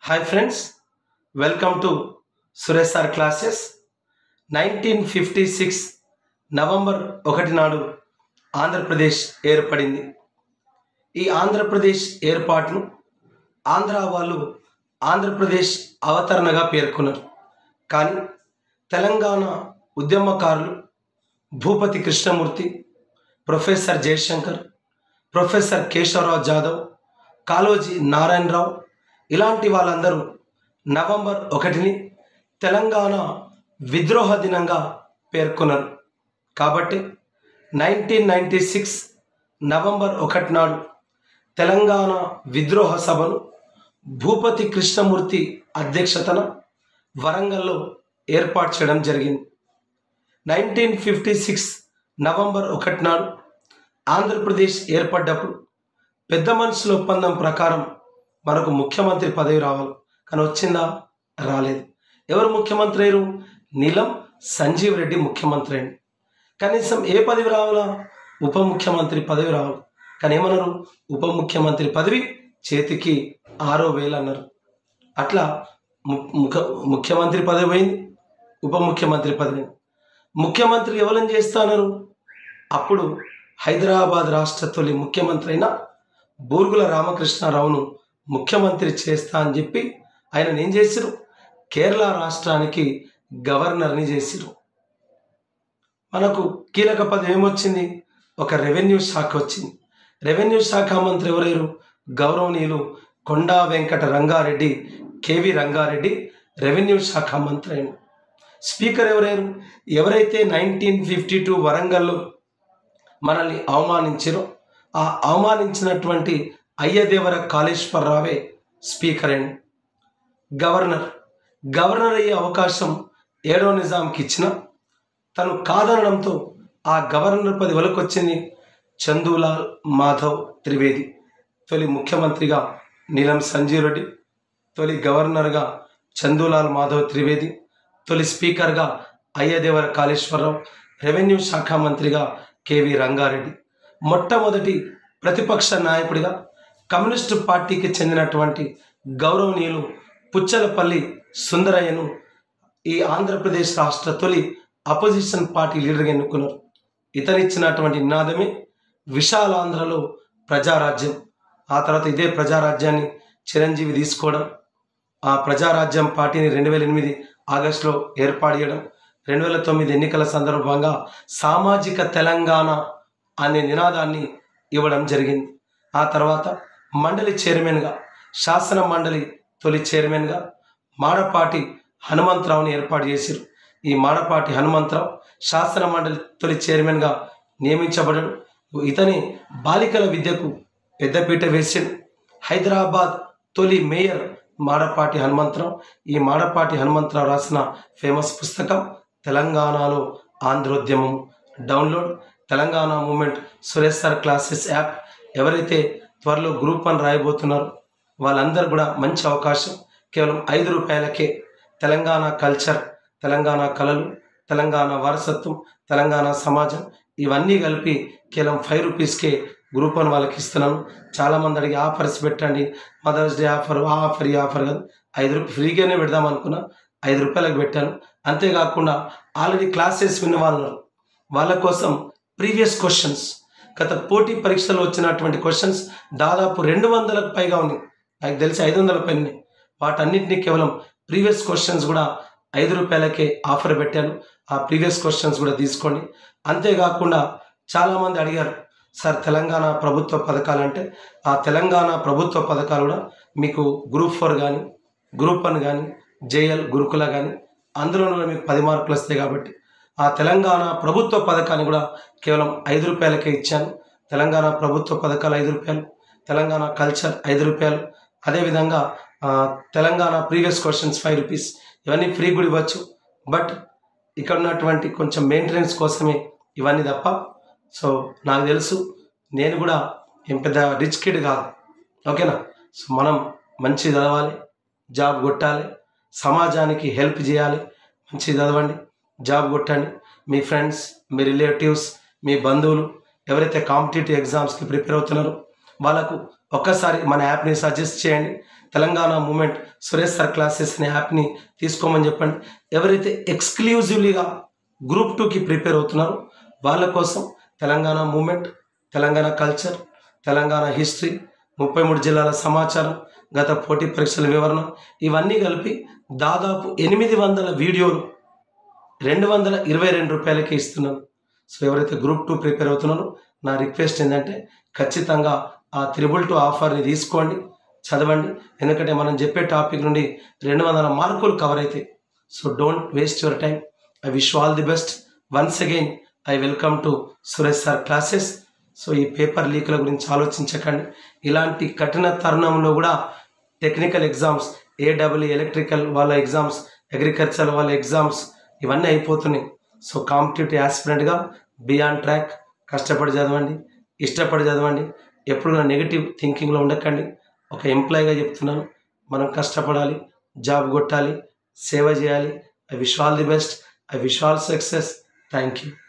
Hi friends welcome to Suresh sir classes nineteen fifty six November ఒకటి నాడు ఆంధ్రప్రదేశ్ ఏర్పడింది ఈ ఆంధ్రప్రదేశ్ ఏర్పాటును ఆంధ్ర వాళ్ళు ఆంధ్రప్రదేశ్ అవతరణగా పేర్కొన్నారు కానీ తెలంగాణ ఉద్యమకారులు భూపతి కృష్ణమూర్తి ప్రొఫెసర్ జయశంకర్ ప్రొఫెసర్ కేశవరావు జాదవ్ కాళోజీ నారాయణరావు ఇలాంటి వాళ్ళందరూ నవంబర్ ఒకటిని తెలంగాణ విద్రోహ దినంగా పేర్కొన్నారు కాబట్టి నైన్టీన్ నైంటీ సిక్స్ నవంబర్ ఒకటి నాడు తెలంగాణ విద్రోహ సభను భూపతి కృష్ణమూర్తి అధ్యక్షతన వరంగల్లో ఏర్పాటు చేయడం జరిగింది నైన్టీన్ ఫిఫ్టీ సిక్స్ నవంబర్ ఒకటి నాడు ఆంధ్రప్రదేశ్ ఏర్పడ్డప్పుడు పెద్ద మనుషుల ఒప్పందం ప్రకారం మనకు ముఖ్యమంత్రి పదవి రావాలి కానీ వచ్చిందా రాలేదు ఎవరు ముఖ్యమంత్రి అయ్యారు నీలం సంజీవ్ రెడ్డి ముఖ్యమంత్రి అయింది కనీసం ఏ పదవి రావాలా ఉప ముఖ్యమంత్రి పదవి రావాలి కానీ ఏమన్నారు ఉప ముఖ్యమంత్రి పదవి చేతికి ఆరో వేలు అన్నారు అట్లా ము- ముఖ ముఖ్యమంత్రి పదవి పోయింది ఉప ముఖ్యమంత్రి పదవి ముఖ్యమంత్రి ఎవరిని చేస్తానరు అప్పుడు హైదరాబాద్ రాష్ట్ర తొలి ముఖ్యమంత్రి అయిన బూర్గుల రామకృష్ణారావును ముఖ్యమంత్రి చేస్తా అని చెప్పి ఆయన ఏం చేసిరు కేరళ రాష్ట్రానికి గవర్నర్ని చేసిరు మనకు కీలక పదవి ఏమొచ్చింది ఒక రెవెన్యూ శాఖ వచ్చింది రెవెన్యూ శాఖ మంత్రి ఎవరయ్యారు గౌరవనీయులు కొండా వెంకట రంగారెడ్డి కేవి రంగారెడ్డి రెవెన్యూ శాఖ మంత్రి అయిన స్పీకర్ ఎవరయ్యారు ఎవరైతే నైన్టీన్ ఫిఫ్టీ టూ వరంగల్లో మనల్ని అవమానించారో ఆ అవమానించినటువంటి అయ్యదేవర కాళేశ్వరరావే స్పీకర్ అండి గవర్నర్ గవర్నర్ అయ్యే అవకాశం ఏడో నిజాంకి ఇచ్చిన తను కాదనడంతో ఆ గవర్నర్ పది వరకు వచ్చింది చందూలాల్ మాధవ్ త్రివేది తొలి ముఖ్యమంత్రిగా నీలం సంజీవ్ రెడ్డి తొలి గవర్నర్గా చందూలాల్ మాధవ్ త్రివేది తొలి స్పీకర్గా అయ్యదేవర కాళేశ్వరరావు రెవెన్యూ శాఖ మంత్రిగా కేవి రంగారెడ్డి మొట్టమొదటి ప్రతిపక్ష నాయకుడిగా కమ్యూనిస్టు పార్టీకి చెందినటువంటి గౌరవనీయులు పుచ్చలపల్లి సుందరయ్యను ఈ ఆంధ్రప్రదేశ్ రాష్ట్ర తొలి అపోజిషన్ పార్టీ లీడర్గా ఎన్నుకున్నారు ఇతనిచ్చినటువంటి నినాదమే విశాలాంధ్రలో ప్రజారాజ్యం ఆ తర్వాత ఇదే ప్రజారాజ్యాన్ని చిరంజీవి తీసుకోవడం ఆ ప్రజారాజ్యం పార్టీని రెండు వేల ఎనిమిది ఆగస్టులో ఏర్పాటు చేయడం రెండు వేల తొమ్మిది ఎన్నికల సందర్భంగా సామాజిక తెలంగాణ అనే నినాదాన్ని ఇవ్వడం జరిగింది ఆ తర్వాత మండలి చైర్మన్గా శాసన మండలి తొలి చైర్మన్గా మాడపాటి హనుమంతరావుని ఏర్పాటు చేశారు ఈ మాడపాటి హనుమంతరావు శాసన మండలి తొలి చైర్మన్గా నియమించబడడు ఇతని బాలికల విద్యకు పెద్దపీట వేసాడు హైదరాబాద్ తొలి మేయర్ మాడపాటి హనుమంతరావు ఈ మాడపాటి హనుమంతరావు రాసిన ఫేమస్ పుస్తకం తెలంగాణలో ఆంధ్రోద్యమం download Telangana movement Suresh sir classes app ఎవరైతే త్వరలో గ్రూప్ వన్ రాయబోతున్నారో వాళ్ళందరూ కూడా మంచి అవకాశం కేవలం ఐదు రూపాయలకే తెలంగాణ కల్చర్ తెలంగాణ కళలు తెలంగాణ వారసత్వం తెలంగాణ సమాజం ఇవన్నీ కలిపి కేవలం ఫైవ్ రూపీస్కే గ్రూప్ వన్ వాళ్ళకి ఇస్తున్నాను చాలామంది అడిగి ఆఫర్స్ పెట్టండి మదర్స్ డే ఆఫర్ ఆ ఆఫర్ ఈ ఆఫర్ కాదు ఐదు రూపాయలు ఫ్రీగానే పెడదాం అనుకున్నా ఐదు రూపాయలకు పెట్టాను అంతేకాకుండా ఆల్రెడీ క్లాసెస్ విన్న వాళ్ళు ఉన్నారు. వాళ్ళ కోసం ప్రీవియస్ క్వశ్చన్స్ గత పోటీ పరీక్షలో వచ్చినటువంటి క్వశ్చన్స్ దాదాపు రెండు వందలకు పైగా ఉన్నాయి నాకు తెలిసి ఐదు వందల పైన ఉన్నాయి. వాటన్నిటిని కేవలం ప్రీవియస్ క్వశ్చన్స్ కూడా ఐదు రూపాయలకే ఆఫర్ పెట్టాను ఆ ప్రీవియస్ క్వశ్చన్స్ కూడా తీసుకోండి అంతేకాకుండా చాలామంది అడిగారు సార్ తెలంగాణ ప్రభుత్వ పథకాలు అంటే ఆ తెలంగాణ ప్రభుత్వ పథకాలు కూడా మీకు గ్రూప్ ఫోర్ కానీ గ్రూప్ వన్ కానీ జేఎల్ గురుకుల కానీ అందులో కూడా మీకు పది మార్కులు వస్తాయి కాబట్టి ఆ తెలంగాణ ప్రభుత్వ పథకాన్ని కూడా కేవలం ఐదు రూపాయలకే ఇచ్చాను తెలంగాణ ప్రభుత్వ పథకాలు ఐదు రూపాయలు తెలంగాణ కల్చర్ ఐదు రూపాయలు అదేవిధంగా ఆ, Telangana previous questions five rupees ఇవన్నీ ఫ్రీ కూడా ఇవ్వచ్చు బట్ ఇక్కడ ఉన్నటువంటి కొంచెం మెయింటెనెన్స్ కోసమే ఇవన్నీ తప్ప సో నాకు తెలుసు నేను కూడా ఏం పెద్ద రిచ్ కిడ్ కాదు ఓకేనా సో మనం మంచి చదవాలి జాబ్ కొట్టాలి సమాజానికి హెల్ప్ చేయాలి మంచి చదవండి జాబ్ కొట్టండి మీ ఫ్రెండ్స్ మీ రిలేటివ్స్ మీ బంధువులు ఎవరైతే కాంపిటేటివ్ ఎగ్జామ్స్కి ప్రిపేర్ అవుతున్నారో వాళ్ళకు ఒక్కసారి మన యాప్ని సజెస్ట్ చేయండి Telangana movement Suresh sir classes అనే యాప్ని తీసుకోమని చెప్పండి ఎవరైతే ఎక్స్క్లూజివ్లీగా గ్రూప్ టూకి ప్రిపేర్ అవుతున్నారో వాళ్ళ కోసం Telangana movement Telangana culture Telangana history ముప్పై మూడు జిల్లాల సమాచారం గత పోటీ పరీక్షల వివరణ ఇవన్నీ కలిపి దాదాపు ఎనిమిది వందల వీడియోలు రెండు వందల ఇరవై రెండు రూపాయలకి ఇస్తున్నాను సో ఎవరైతే గ్రూప్ టూ ప్రిపేర్ అవుతున్నారో నా రిక్వెస్ట్ ఏంటంటే ఖచ్చితంగా ఆ త్రిబుల్ టూ ఆఫర్ని తీసుకోండి చదవండి ఎందుకంటే మనం చెప్పే టాపిక్ నుండి రెండు వందల మార్కులు కవర్ అవుతాయి so don't waste your time I wish all the best once again I welcome to Suresh sir classes so ఈ పేపర్ లీకుల గురించి ఆలోచించకండి ఇలాంటి కఠిన తరుణంలో కూడా టెక్నికల్ ఎగ్జామ్స్ ఏడబ్ల్యూ ఎలక్ట్రికల్ వాళ్ళ ఎగ్జామ్స్ అగ్రికల్చర్ వాళ్ళ ఎగ్జామ్స్ ఇవన్నీ అయిపోతున్నాయి సో కాంపిటేటివ్ యాస్పిరెంట్గా బియాండ్ ట్రాక్ కష్టపడి చదవండి ఇష్టపడి చదవండి ఎప్పుడు కూడా నెగిటివ్ థింకింగ్లో ఉండకండి ఒక ఎంప్లాయీగా చెప్తున్నాను మనం కష్టపడాలి జాబ్ కొట్టాలి సేవ చేయాలి I wish all the best I wish all success thank you